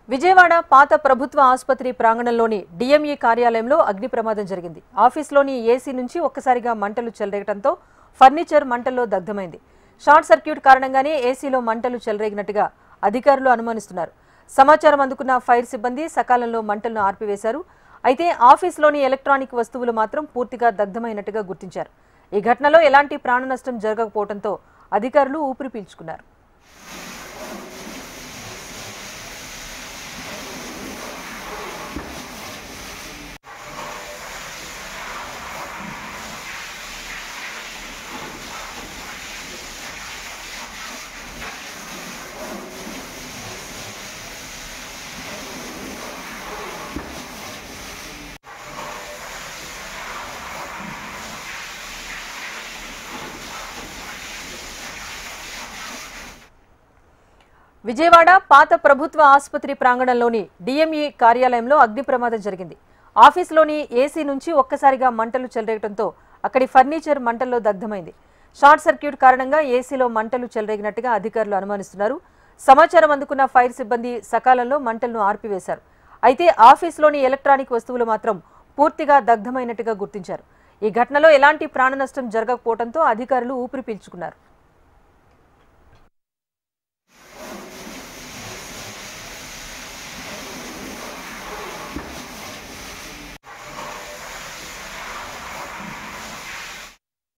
విజయవాడ పాత ప్రభుత్వ ఆసుపత్రి ప్రాంగణంలోని డిఎంఈ కార్యాలయంలో అగ్ని ప్రమాదం జరిగింది ఆఫీస్లోని ఏసీ నుంచి ఒక్కసారిగా మంటలు చెలరేగడంతో ఫర్నిచర్ మంటల్లో దగ్ధమైంది షార్ట్ సర్క్యూట్ కారణంగానే ఏసీలో మంటలు చెలరేగినట్టుగా అధికారులు అనుమానిస్తున్నారు సమాచారం అందుకున్న ఫైర్ సిబ్బంది సకాలంలో మంటలను ఆర్పివేశారు అయితే ఆఫీస్లోని ఎలక్ట్రానిక్ వస్తువులు మాత్రం పూర్తిగా దగ్ధమైనట్టుగా గుర్తించారు ఈ ఘటనలో ఎలాంటి ప్రాణ నష్టం జరగకపోవడంతో అధికారులు ఊపిరి పీల్చుకున్నారు విజయవాడ పాత ప్రభుత్వ ఆసుపత్రి ప్రాంగణంలోని డిఎంఈ కార్యాలయంలో అగ్ని ప్రమాదం జరిగింది ఆఫీస్లోని ఏసీ నుంచి ఒక్కసారిగా మంటలు చెలరేగడంతో అక్కడి ఫర్నిచర్ మంటల్లో దగ్ధమైంది షార్ట్ సర్క్యూట్ కారణంగా ఏసీలో మంటలు చెలరేగినట్టుగా అధికారులు అనుమానిస్తున్నారు సమాచారం అందుకున్న ఫైర్ సిబ్బంది సకాలంలో మంటలను ఆర్పివేశారు అయితే ఆఫీస్లోని ఎలక్ట్రానిక్ వస్తువులు మాత్రం పూర్తిగా దగ్ధమైనట్టుగా గుర్తించారు ఈ ఘటనలో ఎలాంటి ప్రాణ నష్టం జరగకపోవడంతో అధికారులు ఊపిరి పీల్చుకున్నారు